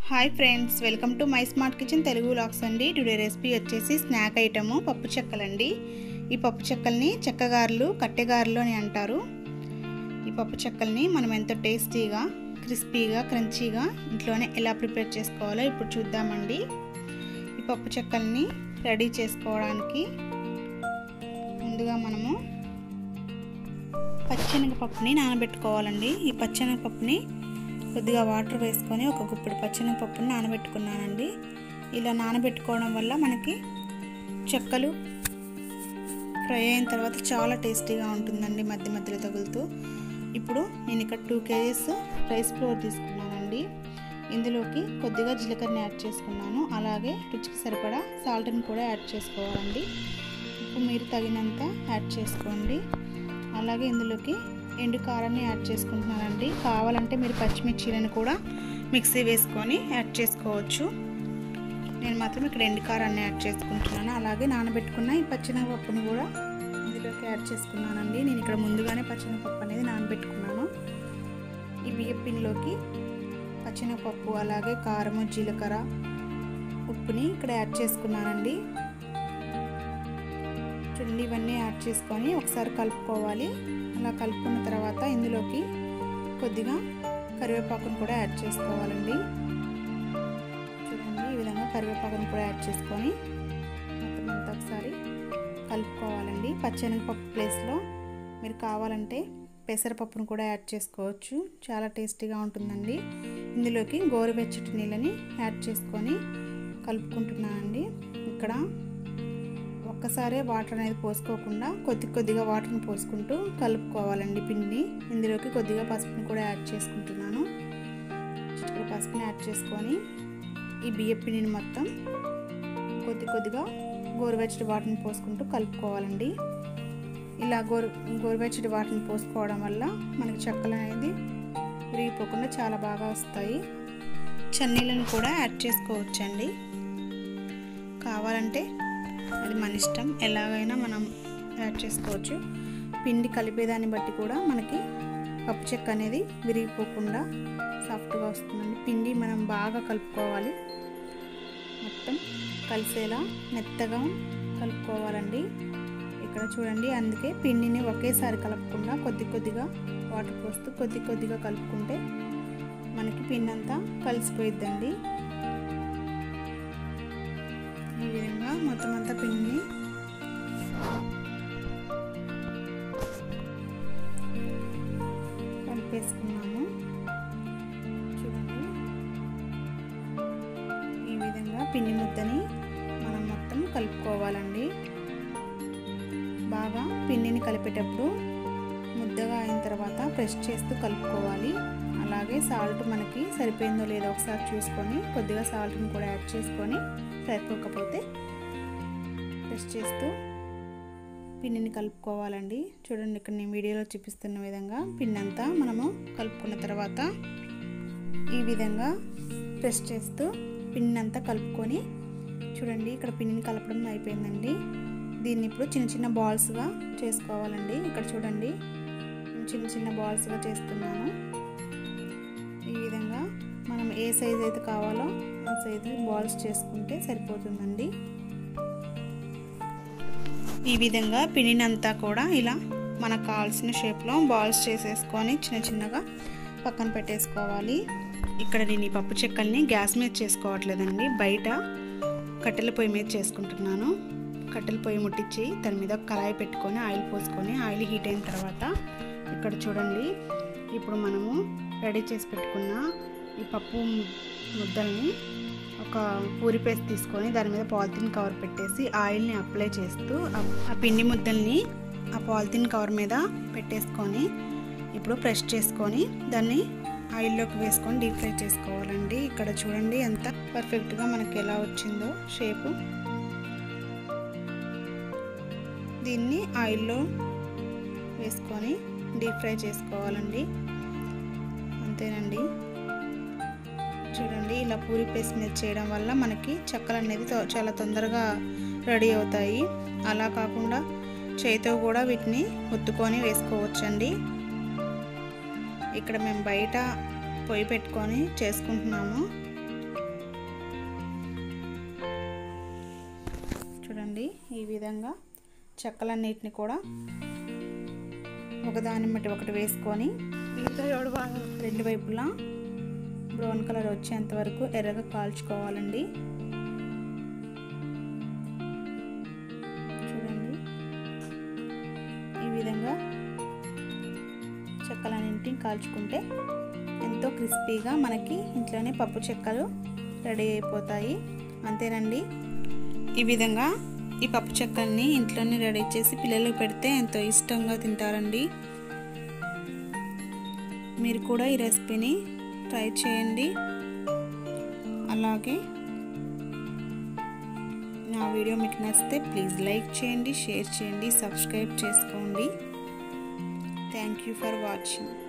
hi friends welcome to my smart kitchen Telugu లాక్స్ అండి today recipe వచ్చేసి స్నాక్ ఐటము పప్పు చెక్కలండి ఈ పప్పు చెక్కల్ని చెక్కగారులు కట్టెగారులు అని అంటారు ఈ పప్పు చెక్కల్ని మనం ఎంతో టేస్టీగా క్రిస్పీగా క్రంచీగా ఇంట్లోనే ఎలా ప్రిపేర్ చేసుకోవాలో ఇప్పుడు చూద్దామండి ఈ పప్పు చెక్కల్ని రెడీ చేసుకోవడానికి ముందుగా మనము పచ్చెనగపప్పుని నానబెట్టుకోవాలండి ఈ పచ్చెనగపప్పుని కొద్దిగా వాటర్ వేసుకొని ఒక గుప్పెడు పచ్చెనగపప్పుని నానబెట్టుకున్నానండి ఇలా నానబెట్టుకోవడం వల్ల మనకి చెక్కలు ఫ్రై అయిన తర్వాత చాలా టేస్టీగా ఉంటుందండి మధ్య మధ్యలో తగులుతూ ఇప్పుడు నేను ఇక్కడ టూ కేజీస్ రైస్ ఫ్లోర్ తీసుకున్నానండి ఇందులోకి కొద్దిగా జీలకర్రని యాడ్ చేసుకున్నాను అలాగే రుచికి సరిపడా సాల్ట్ని కూడా యాడ్ చేసుకోవాలండి ఉప్పు మీరు తగినంత యాడ్ చేసుకోండి అలాగే ఇందులోకి ఎండు కారాన్ని యాడ్ చేసుకుంటున్నానండి కావాలంటే మీరు పచ్చిమిర్చీలను కూడా మిక్సీ వేసుకొని యాడ్ చేసుకోవచ్చు నేను మాత్రం ఇక్కడ ఎండు కారాన్ని యాడ్ చేసుకుంటున్నాను అలాగే నానబెట్టుకున్న ఈ పచ్చెనగపప్పుని కూడా ఇందులోకి యాడ్ చేసుకున్నానండి నేను ఇక్కడ ముందుగానే పచ్చెనగపప్పు అనేది నానబెట్టుకున్నాను ఈ బియ్యం పిండిలోకి పచ్చెనగపప్పు అలాగే కారము జీలకర్ర ఉప్పుని ఇక్కడ యాడ్ చేసుకున్నానండి చూడండి ఇవన్నీ యాడ్ చేసుకొని ఒకసారి కలుపుకోవాలి అలా కలుపుకున్న తర్వాత ఇందులోకి కొద్దిగా కరివేపాకును కూడా యాడ్ చేసుకోవాలండి చూడండి ఈ విధంగా కరివేపాకును కూడా యాడ్ చేసుకొని మొత్తం అంతా ఒకసారి కలుపుకోవాలండి పచ్చెనగపప్పు ప్లేస్లో మీరు కావాలంటే పెసరపప్పును కూడా యాడ్ చేసుకోవచ్చు చాలా టేస్టీగా ఉంటుందండి ఇందులోకి గోరువెచ్చటి నీళ్ళని యాడ్ చేసుకొని కలుపుకుంటున్నానండి ఇక్కడ ఒక్కసారే వాటర్ అనేది పోసుకోకుండా కొద్ది కొద్దిగా వాటర్ని పోసుకుంటూ కలుపుకోవాలండి పిండిని ఇందులోకి కొద్దిగా పసుపుని కూడా యాడ్ చేసుకుంటున్నాను చిటికడ పసుపుని యాడ్ చేసుకొని ఈ బియ్య పిండిని మొత్తం కొద్ది కొద్దిగా గోరువెచ్చటి వాటర్ని పోసుకుంటూ కలుపుకోవాలండి ఇలా గోరు గోరువెచ్చటి వాటర్ని పోసుకోవడం వల్ల మనకి చెక్కలు అనేది విరిగిపోకుండా చాలా బాగా వస్తాయి చన్నీలను కూడా యాడ్ చేసుకోవచ్చండి కావాలంటే అది మన ఇష్టం ఎలాగైనా మనం యాడ్ చేసుకోవచ్చు పిండి కలిపేదాన్ని బట్టి కూడా మనకి పప్పు చెక్క అనేది విరిగిపోకుండా సాఫ్ట్గా వస్తుందండి పిండి మనం బాగా కలుపుకోవాలి మొత్తం కలిసేలా మెత్తగా కలుపుకోవాలండి ఇక్కడ చూడండి అందుకే పిండిని ఒకేసారి కలపకుండా కొద్ది కొద్దిగా వాటర్ పోస్తూ కొద్ది కొద్దిగా కలుపుకుంటే మనకి పిండి అంతా కలిసిపోయిద్దండి ఈ విధంగా మొత్తం అంతా పిండిని కలిపేసుకున్నాము చూడండి ఈ విధంగా పిండి ముద్దని మనం మొత్తం కలుపుకోవాలండి బాగా పిండిని కలిపేటప్పుడు ముద్దగా అయిన తర్వాత ప్రెస్ చేస్తూ కలుపుకోవాలి అలాగే సాల్ట్ మనకి సరిపోయిందో లేదో ఒకసారి చూసుకొని కొద్దిగా సాల్ట్ని కూడా యాడ్ చేసుకొని సరిపోకపోతే ప్రెస్ చేస్తూ పిండిని కలుపుకోవాలండి చూడండి ఇక్కడ నేను వీడియోలో చూపిస్తున్న విధంగా పిండి అంతా మనము కలుపుకున్న తర్వాత ఈ విధంగా ప్రెస్ చేస్తూ పిండిని అంతా కలుపుకొని చూడండి ఇక్కడ పిండిని కలపడం అయిపోయిందండి దీన్ని ఇప్పుడు చిన్న చిన్న బాల్స్గా చేసుకోవాలండి ఇక్కడ చూడండి చిన్న చిన్న బాల్స్గా చేస్తున్నాను ఈ విధంగా మనం ఏ సైజ్ అయితే కావాలో ఆ సైజు బాల్స్ చేసుకుంటే సరిపోతుందండి ఈ విధంగా పిండినంతా కూడా ఇలా మనకు కావాల్సిన షేప్లో బాల్స్ చేసేసుకొని చిన్న చిన్నగా పక్కన పెట్టేసుకోవాలి ఇక్కడ నేను ఈ పప్పు చెక్కల్ని గ్యాస్ మీద చేసుకోవట్లేదండి బయట కట్టెల పొయ్యి మీద చేసుకుంటున్నాను కట్టెల పొయ్యి ముట్టించి దాని మీద కళాయి పెట్టుకొని ఆయిల్ పోసుకొని ఆయిల్ హీట్ అయిన తర్వాత ఇక్కడ చూడండి ఇప్పుడు మనము రెడీ చేసి పెట్టుకున్న ఈ పప్పు ముద్దల్ని ఒక పూరి పేస్ట్ తీసుకొని దాని మీద పాలిథిన్ కవర్ పెట్టేసి ఆయిల్ని అప్లై చేస్తూ ఆ పిండి ముద్దల్ని ఆ పాలిథిన్ కవర్ మీద పెట్టేసుకొని ఇప్పుడు ప్రెస్ చేసుకొని దాన్ని ఆయిల్లోకి వేసుకొని డీప్ ఫ్రై చేసుకోవాలండి ఇక్కడ చూడండి ఎంత పర్ఫెక్ట్గా మనకి ఎలా వచ్చిందో షేపు దీన్ని ఆయిల్లో వేసుకొని డీప్ ఫ్రై చేసుకోవాలండి అంతేనండి చూడండి ఇలా పూరి పేస్ట్ మీద చేయడం వల్ల మనకి చెక్కలు అనేది చాలా తొందరగా రెడీ అవుతాయి అలా కాకుండా చేతితో కూడా వీటిని ఒత్తుకొని వేసుకోవచ్చండి ఇక్కడ మేము బయట పొయ్యి పెట్టుకొని చేసుకుంటున్నాము ఈ విధంగా చెక్కలన్నిటిని కూడా ఒకదాని మట్టి ఒకటి వేసుకొని రెండు వైపులా బ్రౌన్ కలర్ వచ్చేంత వరకు ఎర్రగా కాల్చుకోవాలండి చూడండి ఈ విధంగా చెక్కలన్నింటిని కాల్చుకుంటే ఎంతో క్రిస్పీగా మనకి ఇంట్లోనే పప్పు చెక్కలు రెడీ అయిపోతాయి అంతేనండి ఈ విధంగా ఈ పప్పు చెక్కల్ని ఇంట్లోనే రెడీ చేసి పిల్లలకు పెడితే ఎంతో ఇష్టంగా తింటారండి మీరు కూడా ఈ రెసిపీని ట్రై చేయండి అలాగే నా వీడియో మీకు నచ్చితే ప్లీజ్ లైక్ చేయండి షేర్ చేయండి సబ్స్క్రైబ్ చేసుకోండి థ్యాంక్ యూ ఫర్ వాచింగ్